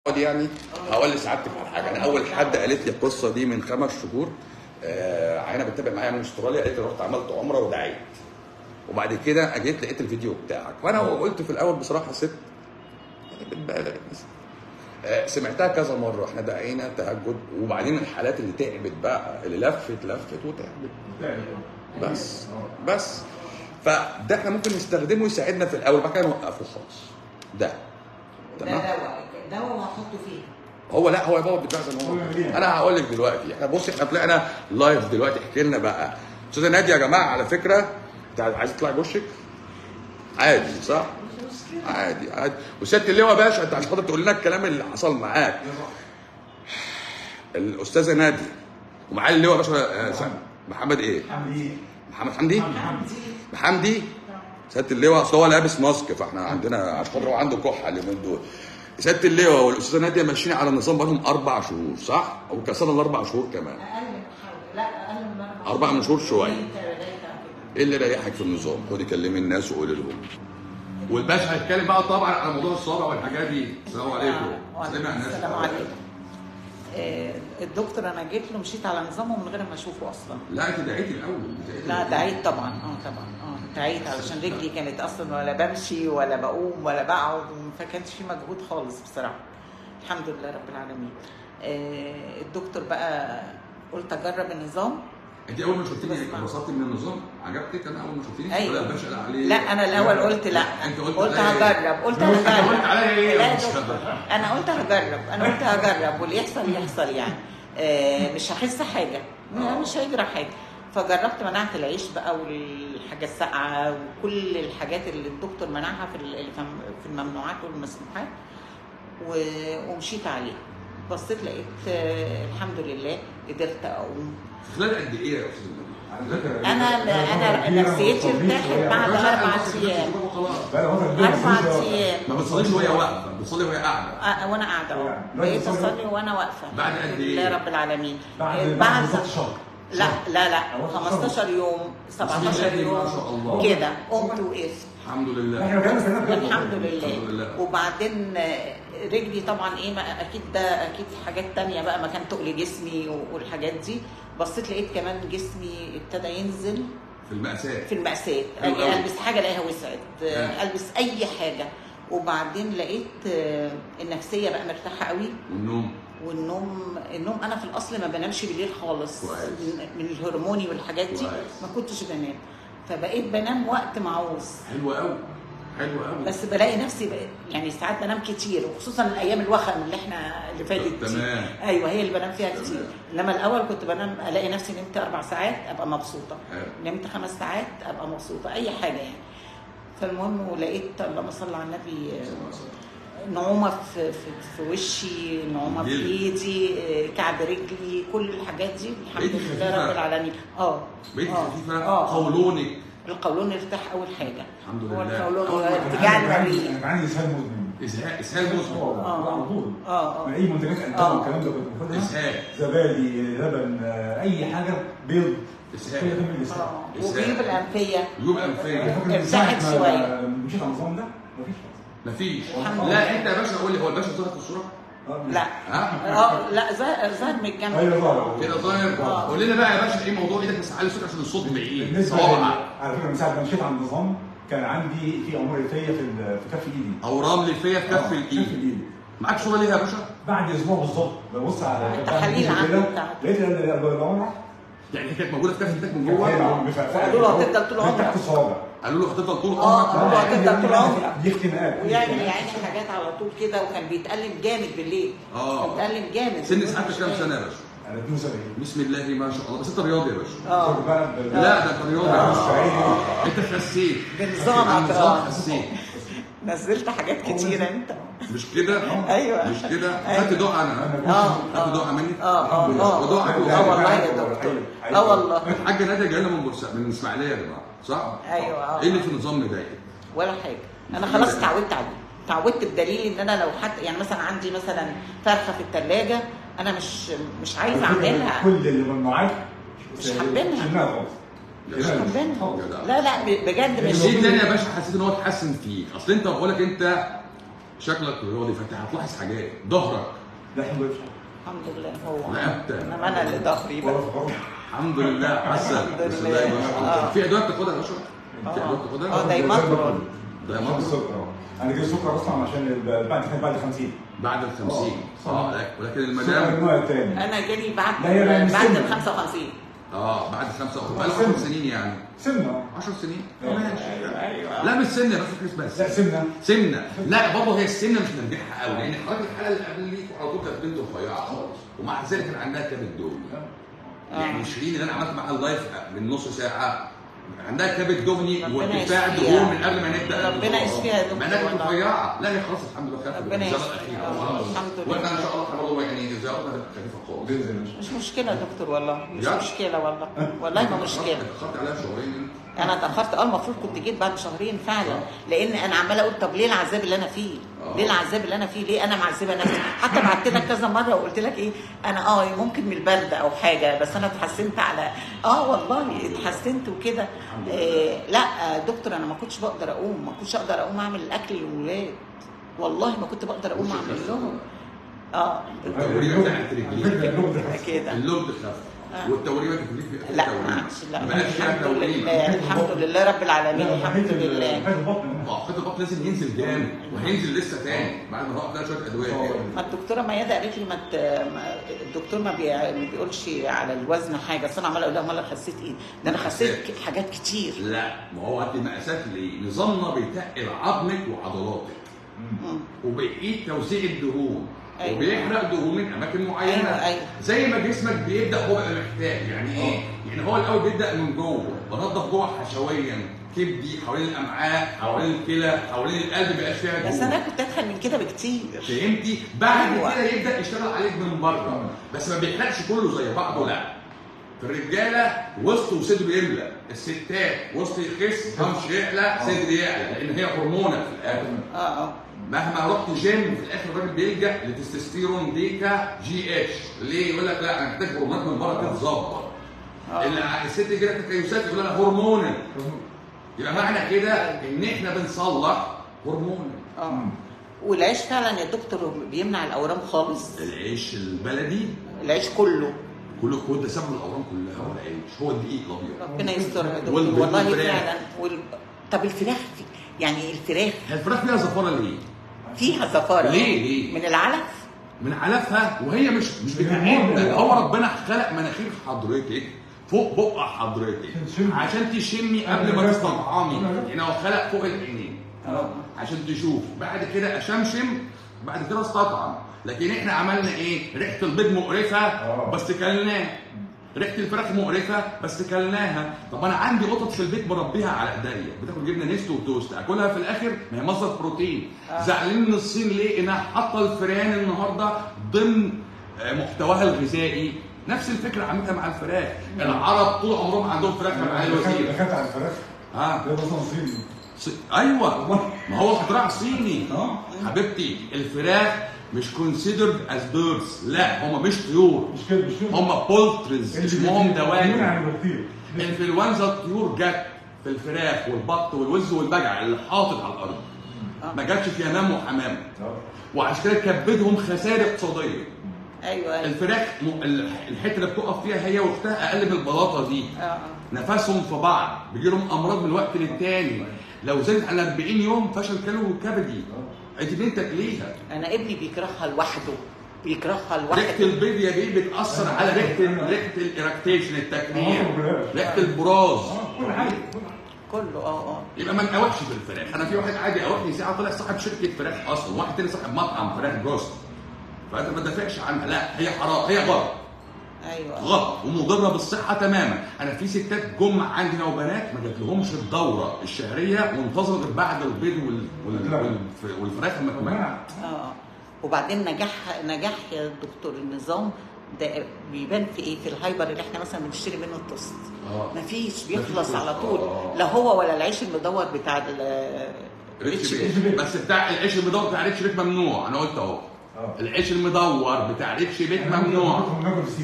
دي يعني هقول لسعادتك على حاجه انا اول حد قالت لي القصه دي من خمس شهور آه عينه بتتابع معايا من استراليا قالت لي رحت عملت عمره ودعيت وبعد كده اجيت لقيت الفيديو بتاعك وانا قلت في الاول بصراحه ست بتبالغ آه سمعتها كذا مره احنا دعينا تهجد وبعدين الحالات اللي تعبت بقى اللي لفت لفت وتعبت بس بس فده احنا ممكن نستخدمه يساعدنا في الاول بعد كده نوقفه خالص ده ده تمام دواء دواء وهحطه فيه هو لا هو يا بابا بيتباع زي ما هو انا هقول لك دلوقتي احنا بصي احنا طلعنا لايف دلوقتي احكي لنا بقى استاذه ناديه يا جماعه على فكره انت عايز تطلع بوشك عادي صح عادي عادي وسياده اللواء يا باشا انت عشان خاطر تقول لنا الكلام اللي حصل معاك الاستاذه ناديه ومعالي اللواء يا باشا آه، سعد. محمد ايه حمدي محمد حمدي حمدي محمدي سياده اللواء اصل هو لابس ماسك فاحنا عندنا عشان خاطر هو عنده كحه اليومين دول سياده اللواء والاستاذه ناديه ماشيين على النظام بقالهم اربع شهور صح؟ او كسرنا الاربع شهور كمان اقل من حوالي لا اقل من اربع أربع من شهور شوية. يومين تلاتة كده. ايه اللي ريحك في النظام؟ خدي كلمي الناس وقولي لهم والباشا هيتكلم بقى طبعا على موضوع الصابع والحاجات دي السلام عليكم وعليكم سلمي على الناس السلام عليكم آه، الدكتور انا جيت له مشيت على نظامه من غير ما اشوفه اصلا لا انت دعيتي الاول دعيتي لا الأول. دعيت طبعا اه طبعا اه دعيت علشان رجلي كانت اصلا ولا بمشي ولا بقوم ولا بقعد فكانش في مجهود خالص بصراحه الحمد لله رب العالمين آه، الدكتور بقى قلت اجرب النظام انت اول ما شفتيني بسمع. انبسطتي من النظام عجبتك انا اول ما شفتيني أيوة. ولا الباشا قال عليه لا انا الاول قلت لا انت قلت قلت عليا إيه؟ هجرب قلت انت هجرب قلت عليا ايه لا يا يا أستاذ؟ دكتور، انا قلت هجرب انا قلت هجرب واللي يحصل يحصل يعني آه، مش هحس حاجه آه. مش هيجرى حاجه فجربت منعت العيش بقى والحاجه الساقعه وكل الحاجات اللي الدكتور منعها في ال- اللي في- في الممنوعات والمسموحات و- ومشيت عليها بصيت لقيت آه، الحمد لله قدرت اقوم خلال قد ايه يا استاذ النبي؟ على فكره انا انا نفسيتي ارتاحت بعد اربع ايام اربع ايام ما بتصليش وهي واقفه بتصلي وهي قاعده آه، وانا قاعده اهو يعني بقيت تصلي- اصلي وانا واقفه بعد قد الحمد إيه؟ لله رب العالمين بعد آه، بعد 16 لا لا لا أو 15 يوم 17 بسم الله يوم ما شاء الله. كده قمت وقفت الحمد لله احنا كنا سنة الحمد الحمد لله لله. وبعدين آه، رجلي طبعا ايه ما اكيد ده اكيد حاجات تانية بقى مكان تقل جسمي والحاجات دي بصيت لقيت كمان جسمي ابتدى ينزل في المأساة في المأساة حلو يعني أوي. البس حاجة الاقيها وسعت آه. آه، البس اي حاجة وبعدين لقيت آه، النفسية بقى مرتاحة قوي والنوم والنوم النوم انا في الاصل ما بنامش بالليل خالص كويس. من- من الهرموني والحاجات دي كويس. ما كنتش بنام فبقيت بنام وقت معوز حلو قوي حلو قوي بس بلاقي نفسي بقى يعني ساعات بنام كتير وخصوصا الايام الوخم اللي احنا اللي فاتت دي تمام. ايوه هي اللي بنام فيها تمام. كتير انما الاول كنت بنام الاقي نفسي نمت اربع ساعات ابقى مبسوطه حلو. نمت خمس ساعات ابقى مبسوطه اي حاجه يعني فالمهم ولقيت اللهم صل على النبي آه، نعومه في في, في وشي نعومه في جلد. ايدي آه، كعب رجلي كل الحاجات دي الحمد بقيتي لله خفيفة؟ رب العالمين اه بقيتي آه، خفيفة اه قولونك القولون ارتاح اول حاجه الحمد هو لله. القولون أول ما وارتجاع انا عندي المريء انا عندي اسهال مزمن اسهال اسهال مزمن اه على طول اه اه من اي منتجات انتاج آه. والكلام ده كنت باخدها اسهال زبادي لبن آه، اي حاجه بيض اسهال. كل ده من الاسهال اه إسهال. وجيوب الانفيه جيوب على انفيه فكرة من ارتاحت ساعة ما شوية. مشيت على النظام ده مفيش مفيش الحمد لا انت يا باشا قول لي هو الباشا ظهر في الصوره؟ آه. لا ها؟ اه لا ظاهر ظاهر من الجنب ايوه ظهر كده ظاهر آه. قول لنا بقى يا باشا ايه موضوع ايدك بس علي الصوت عشان الصوت بعيد بالنسبه صوابعك لل- على فكره من ساعه ما مشيت على النظام كان عندي في امور ريفيه في ال- في كف ايدي اورام ليفيه في كف آه، كف الايد الايد معاك صوره ليها يا باشا؟ بعد اسبوع بالظبط ببص على التحاليل كده، عنده بتاعته. لقيت البلوره يعني هي كانت موجوده في كف ايدك من جوه فقالوا له هتفضل طول عمرك. تحت الصوابع قالوا له هتفضل طول آه، عمرك هو هتفضل طول عمرك. دي اختناقات ويعمل يا عيني حاجات على طول كده وكان بيتألم جامد بالليل آه. كان بيتألم جامد سن ساعتك كام سنه يا باشا؟ انا 72 بسم الله ما شاء الله بس انت رياضي يا باشا اه شوف بقى ب- لا ده انت رياضي يا باشا آه. انت خسيت بنظامك نظام اه خسيت نزلت حاجات كتيرة انت مش كده؟ ايوه مش كده؟ أيوة. خدت دعاء انا اه خدت دعاء مني؟ اه اه اه ودعاء اه والله يا دكتور اه والله الحاجه ناديه جايه لنا من بورسعيد من الاسماعيليه يا جماعه صح؟ ايوه اه ايه اللي في النظام مضايقك؟ ولا حاجه انا خلاص اتعودت عليه اتعودت بدليل ان انا لو حتى يعني مثلا عندي مثلا فرخه في الثلاجه انا مش مش عايزه اعملها كل اللي ممنوعات مش حابينها. شلناها خالص مش شلناها. حابينها. خالص. جدع. لا لا ب- بجد مش ايه تاني يا باشا حسيت ان هو اتحسن فيك؟ اصل انت بقول لك انت شكلك رياضي فانت هتلاحظ حاجات ظهرك لا الحمد لله الحمد لله هو رقبتك. انما انا اللي ظهري بقى برضه برضه الحمد لله عسل الحمد بسم لله. الله ما شاء الله آه. في ادويه بتاخدها يا باشا في ادويه اه بتاخدها دايماترون ده عشان مرض السكر اه انا جاي سكر اصلا عشان ال- بعد كان بعد 50 بعد ال 50 آه. اه ولكن السكر المدام النوع الثاني انا جالي بعد لا، هي بقى بعد مسنة. ال 55 اه بعد خمسة بقى له سنة. 10 سنين يعني سمنه 10 سنين آه. ماشي ايوه لا مش سنه بس كريس بس لا سمنه سمنه لا برضه هي السمنه مش نرجعها قوي لان حضرتك الحاله اللي قبل ليك على طول كانت بنت رفيعه خالص ومع ذلك كان عندها كبد دهني آه. يعني شيرين اللي انا عملت معاها اللايف من نص ساعه عندها كبد دهني ربنا وارتفاع يشفيها. دهون من قبل ما نبدا ربنا يشفيها يا دكتور ما انها كانت والله. رفيعه لا هي خلاص الحمد لله خفت ربنا الزمن يشفيها. الاخير آه، خلاص. الحمد لله. واحنا ان شاء الله برضه يعني زيارتنا هتبقى خفيفه خالص باذن الله مش مشكله يا دكتور والله مش بجد؟ مشكله والله والله ما مشكله اتاخرت عليها شهرين انت انا اتاخرت اه المفروض كنت جيت بعد شهرين فعلا لان انا عماله اقول طب ليه العذاب اللي انا فيه؟ آه. ليه العذاب اللي انا فيه؟ ليه انا معذبه نفسي؟ حتى بعت لك كذا مره وقلت لك ايه انا اه ممكن من البرد او حاجه بس انا اتحسنت على اه والله اتحسنت وكده آه لا آه، دكتور انا ما كنتش بقدر اقوم ما كنتش اقدر اقوم اعمل الاكل للولاد والله ما كنت بقدر اقوم اعمل لهم اه التوريمه بتاعت رجليك كده اللب خف آه. والتوريمه كانت رجليك في لا التوريمة. ما عادش لا ما بقاش فيها الحمد توريمه لله الحمد لله رب العالمين الحمد لله حاجه البطن ما هو خد البطن لازم ينزل جامد وهينزل لسه تاني بعد ما هو ده شويه ادويه آه. تاني ما الدكتوره ميادة قالت لي ما ت- ما- الدكتور ما, بي... ما بيقولش على الوزن حاجه بس انا عماله اقول لها امال أنا خسيت ايه؟ ده انا خسيت ك- حاجات كتير لا ما هو انت مقاسات ليه؟ نظامنا بيتقل عظمك وعضلاتك مم. وبيعيد توزيع الدهون أيوة. وبيحرق دهون من اماكن معينه أيوة، أيوة. زي زي ما جسمك بيبدا هو بقى محتاج يعني ايه؟ يعني هو الاول بيبدا من جوه بنضف جوه حشويا كبدي حوالين الامعاء حوالين الكلى حوالين القلب ما بقاش فيها بس دهون انا كنت ادخل من كده بكتير فهمتي؟ بعد أيوة. كده يبدا يشتغل عليك من بره بس ما بيحرقش كله زي بعضه لا في الرجاله وسط وصدره يملى الستات وسط يخس همش يعلى صدر يعلى لان هي هرمونك في الاخر اه اه مهما رحت جيم في الاخر الراجل بيلجا لتستوستيرون ديكا جي اتش ليه يقول لك لا انا محتاج هرمونات من بره تتظبط آه. اللي الست جالها تكيسات يقول لها هرمونال يبقى معنى كده ان احنا بنصلح هرمونال اه والعيش فعلا يا دكتور بيمنع الاورام خالص العيش البلدي العيش كله كله كود ده سبب الاورام كلها هو العيش هو الدقيق الابيض ربنا يستر يا دكتور والبيض والله والفراخ. فعلا وال... طب الفراخ في... يعني الفراخ هي الفراخ فيها زفاره ليه؟ فيها زفاره ليه؟ ليه؟ من العلف من علفها وهي مش مش بتاعتنا هو ربنا خلق مناخير حضرتك فوق بق حضرتك تشم. عشان تشمي قبل ما تستطعمي يعني هو خلق فوق العينين اه عشان تشوف بعد كده اشمشم بعد كده استطعم لكن احنا عملنا ايه ريحه البيض مقرفه آه. بس كلناه ريحه الفراخ مقرفه بس كلناها طب انا عندي قطط في البيت مربيها على ايديا بتاكل جبنه نستو وتوست اكلها في الاخر ما هي مصدر بروتين آه. زعلانين من الصين ليه انها حاطه الفئران النهارده ضمن آه، محتواها الغذائي نفس الفكره عملتها مع الفراخ العرب طول عمرهم عندهم فراخ يا معالي الوزير دخلت على الفراخ ها ده اصلا صيني ص- ايوه والله. ما هو اختراع صيني اه. حبيبتي الفراخ مش considered as birds لا هم مش طيور مش كده مش كده هم بولترز اسمهم دواجن يعني بطير انفلونزا الطيور جت في الفراخ والبط والوز والبجع اللي حاطط على الارض ما جاتش في ينام وحمام وعشان كده كبدهم خسائر اقتصاديه ايوه ايوه الفراخ م- ال- الحته اللي بتقف فيها هي واختها اقل من البلاطه دي اه اه نفسهم في بعض بيجي لهم امراض من وقت للتاني لو زادت على 40 يوم فشل كلوي وكبدي انت بنتك ليها انا ابني بيكرهها لوحده بيكرهها ريحه لوحده البيض يا بيه بتاثر على ريحه ريحه الايركتيشن التكميم آه. ريحه البراز كل حاجه كله اه اه يبقى ما نقاوحش في الفراخ انا في واحد عادي قاوحني ساعه طلع صاحب شركه فراخ اصلا واحد تاني صاحب مطعم فراخ جوست فانت ما تدافعش عنها لا هي حرام هي غلط ايوه غلط ومضره بالصحه تماما انا في ستات جم عندنا وبنات ما جاتلهمش الدوره الشهريه وانتظروا غير بعد البيض وال... وال... وال... والفراخ لما تمنع اه اه وبعدين نجاح نجاح يا دكتور النظام ده بيبان في ايه في الهايبر اللي احنا مثلا بنشتري منه التوست اه مفيش بيخلص مفيش. على طول آه. لا هو ولا العيش المدور بتاع ال ريتش ريتش بيت بس بتاع العيش المدور بتاع ريتش بيت ممنوع انا قلت اهو اه العيش المدور بتاع ريتش بيت ممنوع ناكل فسيخ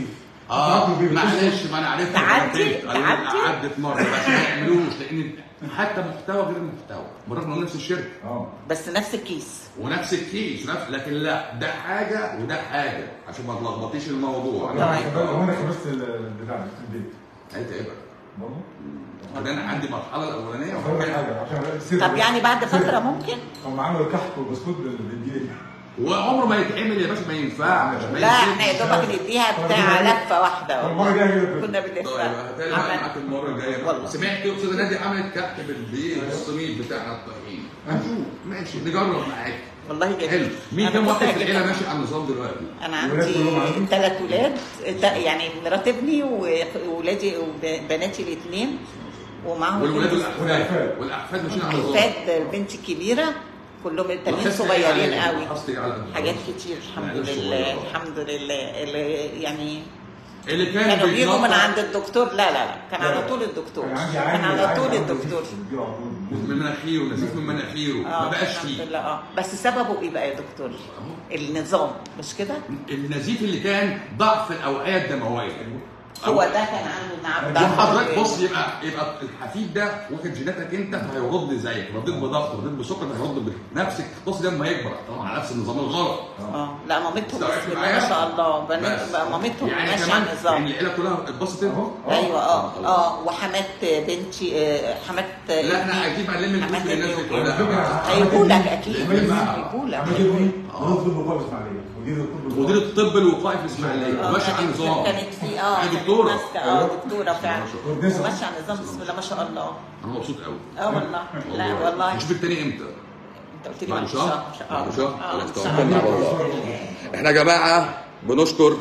اه تعرفوا بيه. معلش ما انا عرفت تعدي- أنا فهمت. أنا تعدي. عدت مره بس ما يعملوش لان حتى محتوى غير المحتوى بالرغم انه نفس الشركه اه بس نفس الكيس ونفس الكيس نفس لكن لا ده حاجه وده حاجه عشان ما تلخبطيش الموضوع انا خبرت- هو انا خبرت البتاع ده في البيت انت ايه بقى؟ برضه وبعدين انا عندي مرحله الاولانيه أقول لك حاجه عشان السر طب يعني بعد فتره ممكن هم عملوا كحك وبسكوت بالجيل وعمره ما يتعمل يا باشا ما ينفعش ما لا احنا يا ينفعش. دوبك نديها بتاع لفه واحده المره الجايه كنا طيب بنلفها هتلاقي بقى عمل- معاك المره الجايه والله. سمعت استاذه نادي عملت كحك بالبيت الصميم بتاعنا الطحين هنشوف ماشي نجرب معاك والله جميل حلو مين أنا كام واحد كنت في العيله هجيبها. ماشي على النظام دلوقتي؟ انا الولاد كلهم عندي عندك؟ ثلاث ولاد تا- يعني مرات ابني وولادي وبناتي الاثنين ومعاهم والولاد بنت- والاحفاد والاحفاد ماشيين على النظام احفاد بنتي الكبيره كلهم التانيين لاحظت إيه صغيرين على- قوي لاحظت إيه على حاجات كتير الحمد معلش لله والله. الحمد لله اللي يعني اللي كان كانوا بيجوا من بيتنطط عند الدكتور لا لا لا كان على طول الدكتور كان عندي كان عيل على عيل طول عنده الدكتور نزيف بيجيله على طول. من مناخيره نزيف من مناخيره ما بقاش الحمد فيه لله اه بس سببه ايه بقى يا دكتور؟ النظام مش كده؟ النزيف اللي كان ضعف الاوعيه الدمويه هو ده كان عنده نعم ده حضرتك بص يبقى يبقى الحفيد ده واخد جيناتك انت فهيرد زيك رديت بضغط رديت بسكر هيرد بنفسك بص ده لما يكبر طبعا على نفس النظام الغلط اه لا مامتهم استوعبت بسم الله معايا؟ ما شاء الله بنات بس. بقى مامتهم يعني ماشيه كمان على النظام يعني العيله كلها اتبسطت أهو. ايوه اه اه وحمات بنتي آه، حمات لا احنا عايزين بقى نلم الفلوس حمات للناس دي ابني. كلها هيجوا لك اكيد لازم بقى. هيجوا لك عملت ابني رئيس طب وقائي اسماعيليه مدير الطب مدير الطب الوقائي في اسماعيليه آه، ماشي على كانت- النظام كانت في اه هي كانت دكتوره ماسكة، اه دكتوره فعلا كوردينيتور. وماشيه على النظام بسم الله ما شاء الله انا مبسوط قوي اه والله لا والله نشوف التاني امتى؟ انت قلت لي بعد بعد شهر؟ اه بعد شهر؟ اه خلاص، إن شاء توكلنا الله. على الله. احنا يا جماعه بنشكر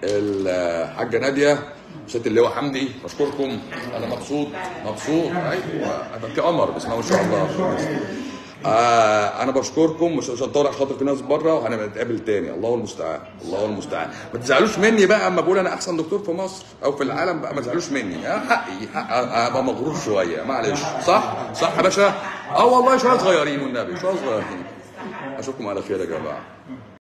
الحاجه ناديه ست اللواء حمدي بشكركم انا مبسوط مبسوط ايوه انا في قمر بسم الله ما شاء الله آه انا بشكركم مش عشان طارق خاطر في ناس بره وهنتقابل تاني الله المستعان الله المستعان ما تزعلوش مني بقى اما بقول انا احسن دكتور في مصر او في العالم بقى ما تزعلوش مني آه حقي حق ابقى مغرور شويه معلش صح صح يا باشا اه والله شويه صغيرين والنبي شويه صغيرين اشوفكم على خير يا جماعه